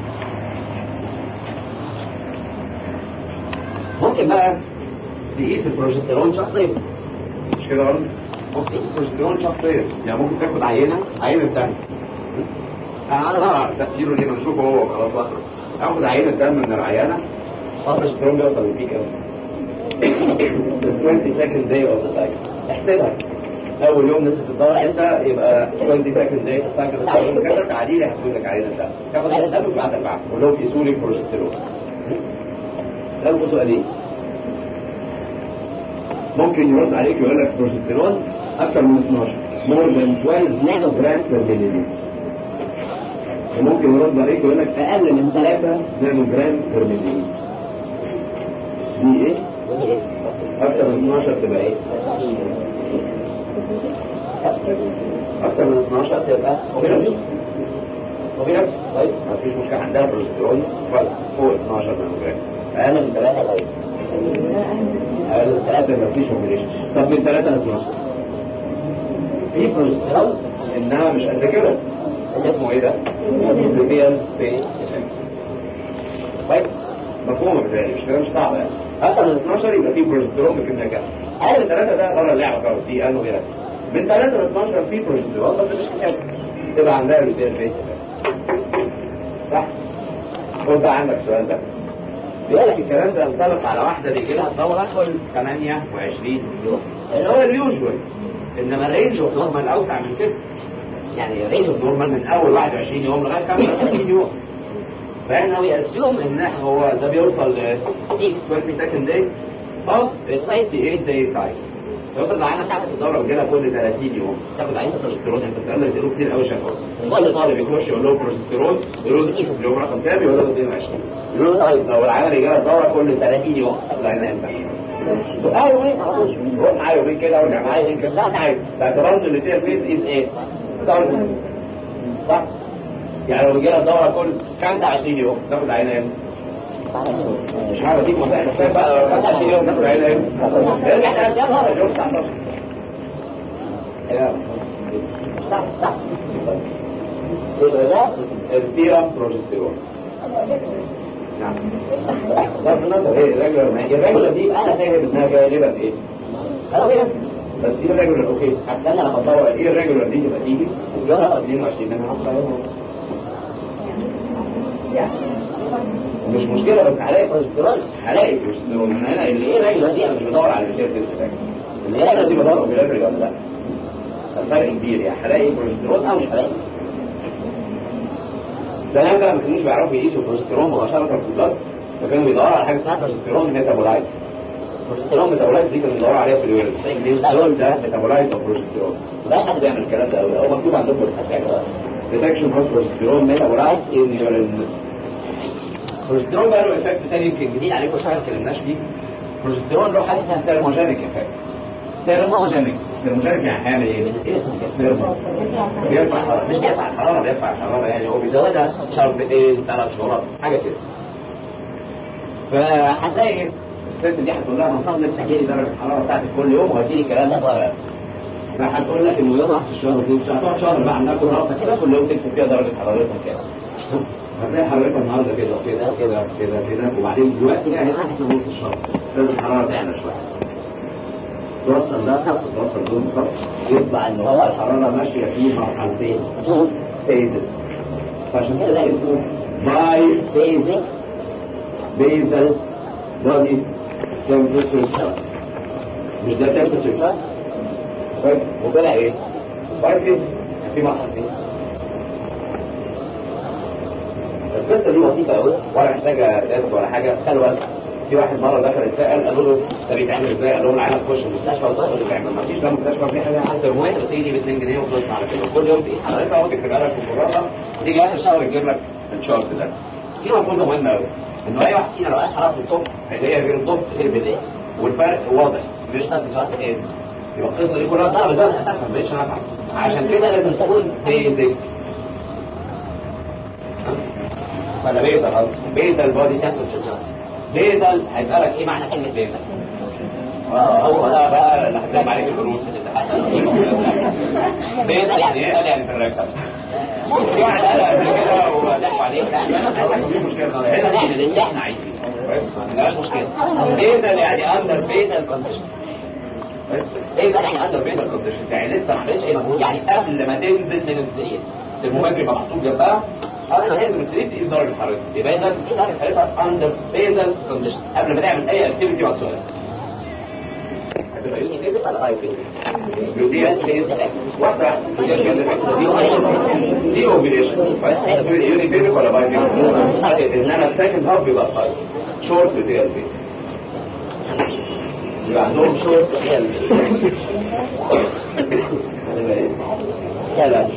ممكن بقى تقيس البروجستيرون شخصيا مش كده برضه؟ ممكن تقيس البروجستيرون شخصيا يعني ممكن تاخد عينه عينه دم انا انا بعرف تاثيره ليه ما نشوفه هو خلاص واخره اخد عينه دم من العيانه البروجستيرون بيوصل للبيك قوي 20 second day of the cycle احسبها اول يوم نسبة الدورة امتى يبقى 20 second day of the cycle بتاع يوم كذا تعالي لي هتقول لك عينة الدم تاخد عينة الدم وتبعتها لبعض قول لهم قيسوا لي البروجستيرون سألكوا سؤالين ممكن يرد عليك يقول لك بروجستيرون اكثر من 12 more than 12 نانو جرام per milliliter وممكن يرد عليك يقول لك اقل من 3 نانو جرام per milliliter دي ايه؟ اكثر من 12 تبقى ايه؟ اكثر من 12 تبقى اوبيرا اوبيرا كويس ما فيش مشكله عندها بروجستيرون فوق 12 نانو جرام اقل من 3 غير اقل من 3 ما فيش اوبريشن طب من 3 ل 12 في بروجستيرون انها مش قد كده اسمه ايه ده؟ ريال فيس كويس مفهومه بالتالي مش كده مش صعب يعني اكتر من 12 يبقى فيه بروجسترون بكميه كام اقل من 3 ده بره اللعبه خالص دي قالوا غيرها من 3 ل 12 فيه بروجسترون بس مش كتير تبقى عندها ريال فيس صح خد بقى عندك السؤال ده بيقول لك الكلام ده ينطبق على واحده بيجي لها الدوره كل 28 يوم اللي هو اليوجوال انما الرينج اوف نورمال اوسع من كده يعني الرينج اوف نورمال من اول 21 يوم لغايه 35 يوم فاحنا بيأسيوم ان هو ده بيوصل ل 20 second day of 28 day cycle يفرض معانا تاخد الدوره بتجيلها كل 30 يوم تاخد عينه بروجسترون انت بتسالنا يسالوه كتير قوي شكوى كل طالب يخش يقول له بروجسترون يقول له قيسه في اليوم رقم كام يقول له 22 يقول له طيب لو العيال يجيلها الدوره كل 30 يوم تاخد عينه امتى؟ اه يومين روح معايا يومين كده وارجع معايا يومين كده لا عايز باعتبار ان اللي فيها فيس از ايه؟ صح؟ يعني لو جينا الدورة كل 25 يوم تاخد عينة امتى؟ مش عارف اديك مسائل حساب بقى 25 يوم تاخد عينة امتى؟ ارجع تاني يا نهار يوم 19 صح صح السيرم بروجستيرون نعم بصرف النظر ايه الريجولر ما هي الريجولر دي انا فاهم انها غالبا ايه؟ انا فاهم بس ايه الريجولر اوكي هستنى لما ادور ايه الريجولر دي تبقى تيجي الجوهر 22 انا هحط عليهم مش مشكلة بس هلاقي كوليسترول هلاقي كوليسترول من هنا اللي ايه الرجلة دي انا مش بدور على الشير تيست اللي هي الرجلة دي بدور في الافرج ولا لا الفرق كبير يعني هلاقي كوليسترول او مش هلاقي زمان بقى ما كانوش بيعرفوا يقيسوا الكوليسترول مباشرة في البلد فكانوا بيدوروا على حاجة اسمها كوليسترول ميتابولايت الكوليسترول ميتابولايت دي كانوا بيدوروا عليها في اليورين الكوليسترول ده ميتابولايت اوف كوليسترول مبقاش حد بيعمل الكلام ده قوي هو مكتوب عندكم في الحاجة detection of progesterone metabolites in urine البروجسترون بقى له افكت تاني يمكن جديد عليكم شويه ما اتكلمناش فيه البروجسترون له حاجه اسمها ثيرموجينيك افكت ثيرموجينيك ثيرموجينيك يعني هيعمل ايه؟ ايه اسمه كده؟ بيرفع الحراره مش بيرفع الحراره بيرفع الحراره يعني هو بيزودها شربتين ثلاث شهورات حاجه كده فهتلاقي الست دي هتقول لها من فضلك سجلي درجه الحراره بتاعتك كل يوم وهدي لي الكلام ده بره فهتقول لك انه يوم واحد في الشهر دي مش هتقعد شهر بقى عندها كل راسك كده كل يوم تكتب فيها درجه حرارتها كده هتلاقي حرارتها النهارده كده وكده كده كده كده وبعدين دلوقتي يعني احنا في نص الشهر لازم الحراره تعلى شويه توصل ده توصل دول بالظبط يطلع ان هو الحراره ماشيه في مرحلتين فيزز فعشان كده ده اسمه باي فيزنج بيزل بودي تمبرتشر مش ده تمبرتشر كويس وطلع ايه؟ باي فيزنج في مرحلتين القصه دي بسيطه قوي ولا محتاجه درس ولا حاجه خلوه في واحد مره دخل اتسال قالوا له ده بيتعمل ازاي؟ قال لهم العيال تخش المستشفى وتقول له بيعمل ما فيش لا مستشفى في حاجه حتى الرموات بس دي ب 2 جنيه وخلصنا على كده كل يوم تقيس حرارتها وتكتبها لك في الكراسه وتيجي اخر شهر تجيب لك الشارت ده بس في ملحوظه مهمه قوي انه اي واحد فينا لو قاس حرارته الصبح هيلاقيها غير الصبح غير بالليل والفرق واضح مش نفس الشهر ايه يبقى القصه دي كلها ضرب ده اساسا ما بقتش نافعه عشان كده لازم تكون بيزك ولا بيزل قصدي بيزل بودي تمبرتشر بيزل هيسألك ايه معنى كلمة بيزل هو ده بقى اللي هتلاقي عليك البنود في الامتحان بيزل يعني ايه؟ قال يعني في الركب في واحد قال قبل كده ولف عليه دي مشكلة هنا نعمل اللي احنا عايزينه ما عندناش مشكلة بيزل يعني اندر بيزل كونديشن بيزل يعني اندر بيزل كونديشن يعني لسه ما عملتش اي مجهود يعني قبل ما تنزل من السرير الممرجة يبقى محطوط جنبها قبل ما تنزل من السرير تقيس درجة حرارتها يبقى اذا تقيس درجة حرارتها اندر بيزل كونديشن قبل ما تعمل اي اكتيفيتي واتسوير هتبقى يوني فيزيك ولا اي فيزيك؟ يوديها واحدة دي اوبريشن يوني فيزيك ولا باي فيزيك؟ انما السكند هاف بيبقى صاير شورت ريال فيزيك يبقى عندهم شورت ريال فيزيك لا لا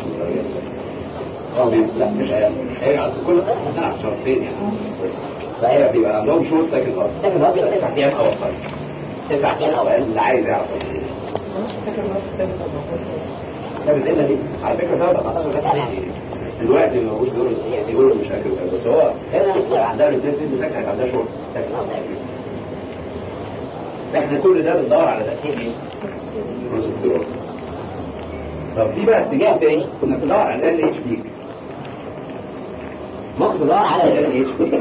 لا مش هي هي اصل كل قصه بتلعب شرطين يعني فهي بيبقى عندهم شورت سكند هاف سكند هاف بيبقى تسع ايام او اقل تسع ايام او اقل اللي عايز يعرف سبب القله دي على فكره سبب 14 كانت يعني دلوقتي ما هوش بيقولوا يعني بيقولوا مش فاكر بس هو هنا عندها الاثنين دي فاكر عندها شورت سكند هاف احنا كل ده بندور على تاثير ايه؟ بروجستيرون طب في بقى اتجاه تاني كنا بندور على ال اتش بيك بدور على ال اتش بي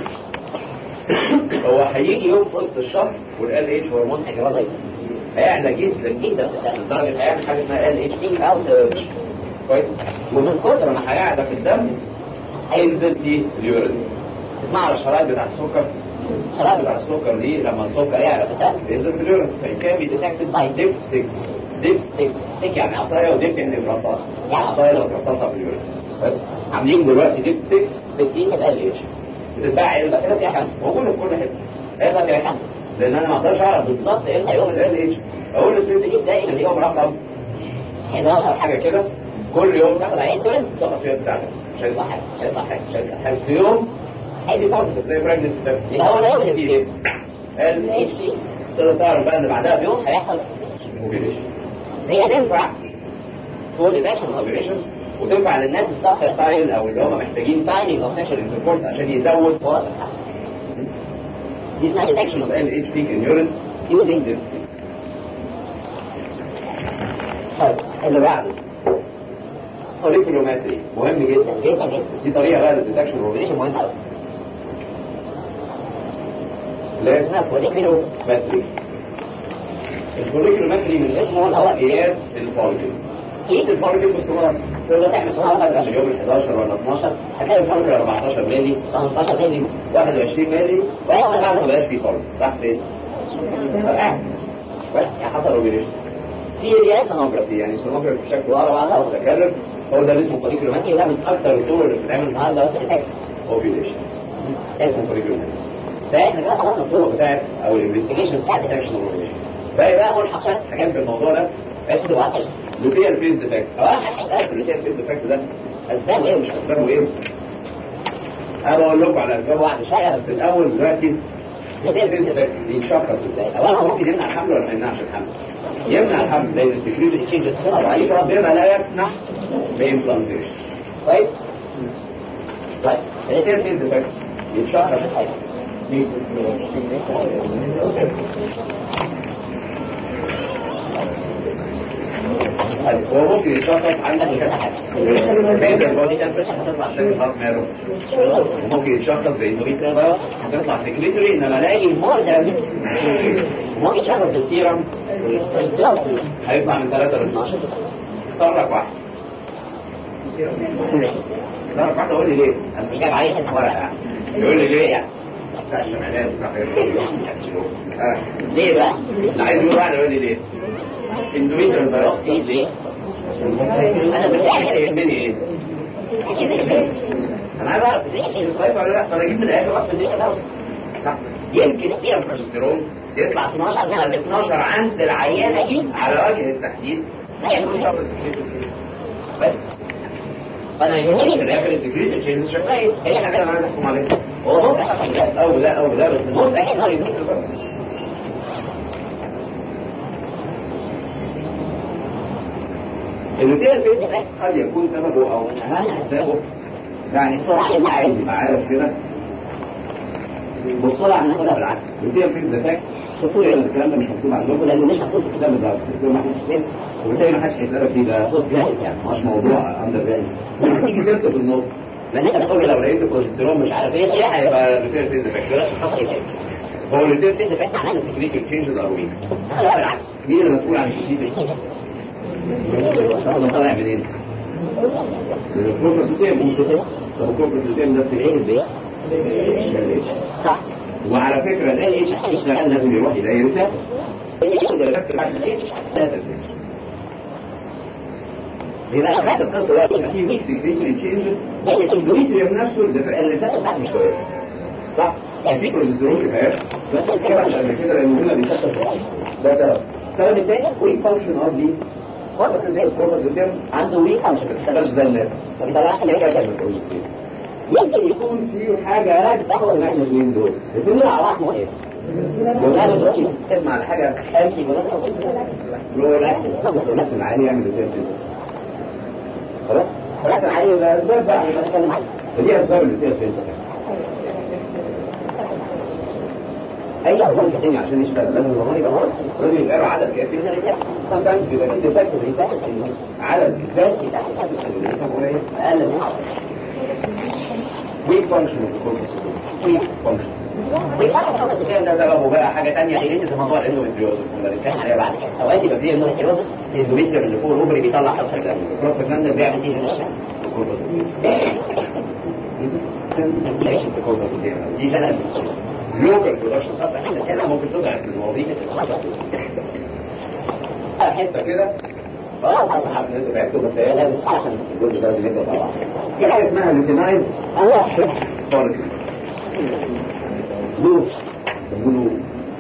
هو هيجي يوم في وسط الشهر والال اتش هرمون هيجرى هيعلى جدا جدا لدرجه هيعمل حاجه اسمها ال اتش بي السيرج كويس ومن كتر ما هيعلى في الدم هينزل في اليورين تسمع على الشرايط بتاع السكر الشرايط بتاع السكر دي لما السكر يعلى في الدم بينزل في اليورين فكان بيديتكتد باي ديب ستيكس ديب ستيك ستيك يعني عصايه وديب يعني مرطاسه يعني عصايه لو مرطاسه في اليورين عاملين دلوقتي ديب ستيكس بتقيس ال اتش بتتباع علبه كده فيها خمسه موجوده في كل حته علبه فيها خمسه لان انا ما اقدرش اعرف بالظبط امتى يوم ال اتش اقول للست دي دايما اليوم رقم 11 حاجه كده كل يوم تاخد عين تولد تسقط فيها بتاعتك مش هيطلع حاجه مش هيطلع حاجه مش هيطلع حاجه في يوم هيدي بوزيتيف زي براجنس يبقى هو ده يوم اللي فيه ال اتش دي تقدر تعرف بقى ان بعدها بيوم هيحصل اوبريشن هي تنفع فول ايفاكشن اوبريشن وتنفع للناس الصف ستايل او اللي هم محتاجين تايمينج او سيشن انتركورس عشان يزود فرص الحمل دي اسمها detection of LH peak in urine using this طيب اللي بعده فوليكولومتري مهم جدا جدا جدا دي طريقه بقى للديتكشن اوبريشن مهمه قوي اللي هي اسمها فوليكولومتري الفوليكولومتري من اسمه هو قياس الفوليكل قيس الفوليكل باستمرار تقدر تعمل سؤال اليوم ال 11 ولا 12 هتلاقي الفوليكل 14 مللي 18 مللي 21 مللي وهي ما بقاش فيه فوليكل راح فين؟ قاعد بس يعني حصل اوبريشن سيريال سونوجرافي يعني سونوجرافي بشكل ورا بعضها وتكرر هو ده اللي اسمه فوليكولومتري وده من اكثر الطرق اللي بتتعمل النهارده اوبريشن اسمه فوليكولومتري فاحنا كده خلصنا الطرق بتاعت او الانفستيجيشن بتاعت ديتكشن اوبريشن باقي بقى اول حاجات حاجات في الموضوع ده بس تبقى واحد لوتير فيز ديفكت اه هسألك اللوتير فيز ديفكت ده اسبابه ايه ومش اسبابه ايه انا بقول لكم على اسباب واحده شويه بس الاول دلوقتي لوتير فيز ديفكت يتشخص ازاي اولا هو ممكن يمنع الحمل ولا ما يمنعش الحمل يمنع الحمل لان السكريتي تشينجز ضعيف ربنا لا يسمح بامبلانتيشن كويس طيب لوتير فيز ديفكت يتشخص ازاي هو ممكن يتشخص عندك كذا حاجه بيزل بودي تمبريتشر هتطلع شكل هارت مارو ممكن يتشخص باندوميتريال فيروس هتطلع سكريتوري انما الاقي مور ممكن يتشخص بالسيرم هيطلع من 3 ل 12 طرق واحد طرق واحد يقول لي ليه؟ انا مش جايب عليه حته ورقه يقول لي ليه يعني؟ بتاع الشمعانات بتاع ليه بقى؟ اللي عايز يقول واحد يقول لي ليه؟ اندوميتريال فيروس ليه؟ انا بالآخر يهمني ايه؟ انا عايز اعرف كويس ولا لا فانا اجيب من الاخر واحد من صح يمكن سيرم بروجستيرون يطلع 12 انما ال 12 عند العيانه دي على وجه التحديد لا يعني مش بس فانا يهمني في الاخر السكريت تشينج شكلها ايه؟ هي حاجه انا عايز احكم عليها هو ممكن يحصل او لا او لا بس الموست اكيد هو يدوس الروتين الفيز قد يكون سببه او من اهم اسبابه يعني بسرعه ما عايز يبقى عارف كده بسرعه هناخدها بالعكس الروتين الفيز ديفكت خطوط الكلام ده مش مكتوب عندكم لانه مش مكتوب في الكتاب بالظبط الدكتور محمود حسين وبالتالي ما حدش هيسالك فيه ده بص جاهز يعني مش موضوع اندر جاهز تيجي سيرته في النص لان انت بتقول لو لقيت البروجستيرون مش عارف ايه ايه هيبقى الروتين الفيز ديفكت ده خطر ايه هو الروتين الفيز ديفكت معناه سكريتيف تشينجز ار ويك لا بالعكس مين المسؤول عن السكريتيف تشينجز ده طالع منين؟ من الكوبرسيتيم طب الكوبرسيتيم ده استجعين البيع صح وعلى فكرة ال اتش اشتغل لازم يروح يلاقي رسالة يبقى لو فات القصة بقى في ويك سكريتري تشينجز الكمبيوتر نفسه الرسالة بتاعته مش كويسة صح؟ يعني في بروجسترون كفاية بس الكلام مش قبل كده لأنه هنا بيشتغل ده سبب السبب الثاني ويك فانكشن اوف دي كوربس زي الكوربس قدام عنده ويك مش بتشتغلش زي الناس فبيطلعش اللي هي كده يمكن يكون في حاجه تاخد من احنا الاثنين دول الاثنين على بعض مهم لو دلوقتي تسمع على حاجه خالتي ولا العالي يعمل ازاي خلاص خلاص العالي يبقى اسباب بقى يبقى نتكلم عنها دي اسباب اللي فيها فين اي هرمون تاني عشان يشتغل لازم الهرمون يبقى هرمون لازم يبقى له عدد كافي من الرجال sometimes بيبقى في ديفكت بيساعد عدد كافي بتاع الحاجات قليل اقل من ويك فانكشن اوف الكورتيسول ويك فانكشن الكلام ده سببه بقى حاجه ثانيه غير في موضوع الاندوميتريوزس اللي بنتكلم عليها بعد كده اوقات يبقى فيه اندوميتريوزس الاندوميتريوم اللي فوق الاوبري بيطلع حصه كده الكروس جلاند بيعمل ايه دي كده لوكال برودكشن اصلا احنا كده ممكن تضعف الوظيفه حته كده خلاص اصلا انتوا بعتوا بس هي لازم عشان الجزء ده لازم يبقى طبعا في حاجه اسمها لوتينايز فوليكل لوب بيقولوا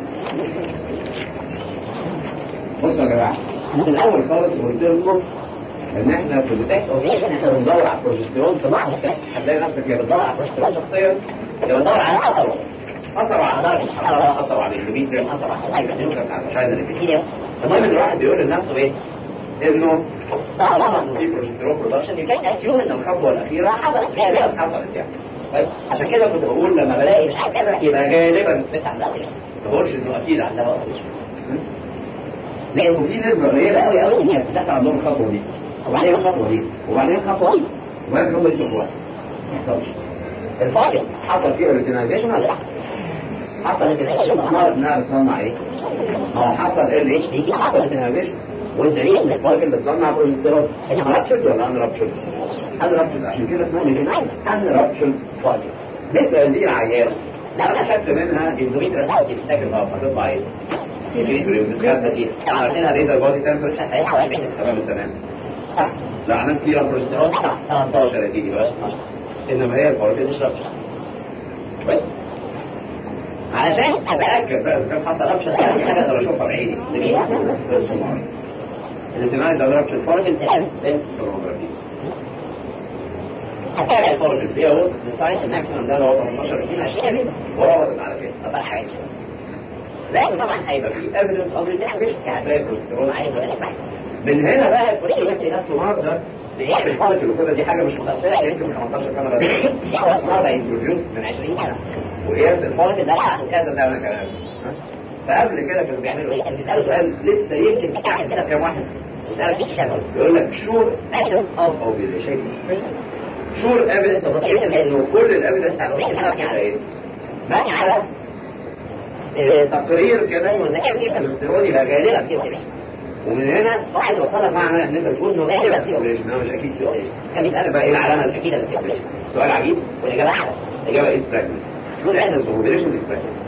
بصوا يا جماعه من الاول خالص قلت لكم ان احنا في الديتكت اوف احنا بندور على البروجستيرون في لحظه هتلاقي نفسك يا بتدور على البروجستيرون شخصيا يا بتدور على اثره اثر على درجه الحراره اثر على الاندوميتريوم اثر على حاجه نيوكاس على مشاهد الابيثيليوم المهم ان الواحد بيقول لنفسه ايه؟ انه طالما انه في بروجستيرون برودكشن يمكن اسيوم ان الخطوه الاخيره حصلت غالبا حصلت يعني بس عشان كده كنت بقول لما بلاقي مش عارف كذا يبقى غالبا الست عندها اوتيزم ما بقولش انه اكيد عندها اوتيزم لانه في نسبه قليله قوي قوي من الستات عندهم الخطوه دي وبعدين الخطوه دي وبعدين الخطوه دي وبعدين هم يشوفوا واحد ما يحصلش الفاضل حصل فيه اوريجيناليزيشن ولا لا؟ حصل اوريجيناليزيشن امر انها بتصنع ايه؟ ما هو حصل ال اتش دي حصل اوريجيناليزيشن والدليل ان الفاضل بتصنع بروجستيرون رابشد ولا ان رابشد؟ ان رابشد عشان كده اسمها اوريجينال ان رابشد فاضل مثل هذه العيال لو انا خدت منها اندوميتريال هاوسي في السكند هاف هتطلع ايه؟ الخدمة دي عملنا ليزر بودي تمبرتشر تمام تمام لا عملت فيها بروجستيرون 18 يا سيدي بس انما هي الفورتي مش رابشر بس علشان اتاكد بقى اذا كان حصل رابشر يعني حاجه اقدر اشوفها بعيني بس الانتماء ده رابشر فورتي السونوجرافي هتابع الفورتي دي وصلت للسايت الماكسيمم ده اللي هو 18 22 وربطت على كده طب حاجه لكن طبعا هيبقى في evidence of rejection هتلاقي الكوليسترول عايز من هنا بقى الكوليسترول ناس مرض ده بيعمل فوليكل وكده دي حاجه مش متاثره يمكن 18 سنه بس هو النهارده انتروديوس من 20 سنه وقياس الفوليكل ده عنده كذا سنه كمان فقبل كده كانوا بيعملوا ايه؟ كانوا بيسالوا سؤال لسه يمكن بتاع كده كام واحد يسالك فيه شغل يقول لك شور evidence of ovulation شور evidence of ovulation لانه كل الايفيدنس بتاع الاوفيشن مبني على ايه؟ مبني على تقرير كده انه اذا كان في كوليسترول يبقى غالبا في اوبريشن ومن هنا واحد وصلك معنى ان انت تقول انه غالبا في اوبريشن انا مش اكيد في اوبريشن كان بيسالك بقى ايه العلامه الاكيده اللي في اوبريشن سؤال عجيب والاجابه احلى الاجابه از براجنسي تقول احنا اوبريشن از براجنسي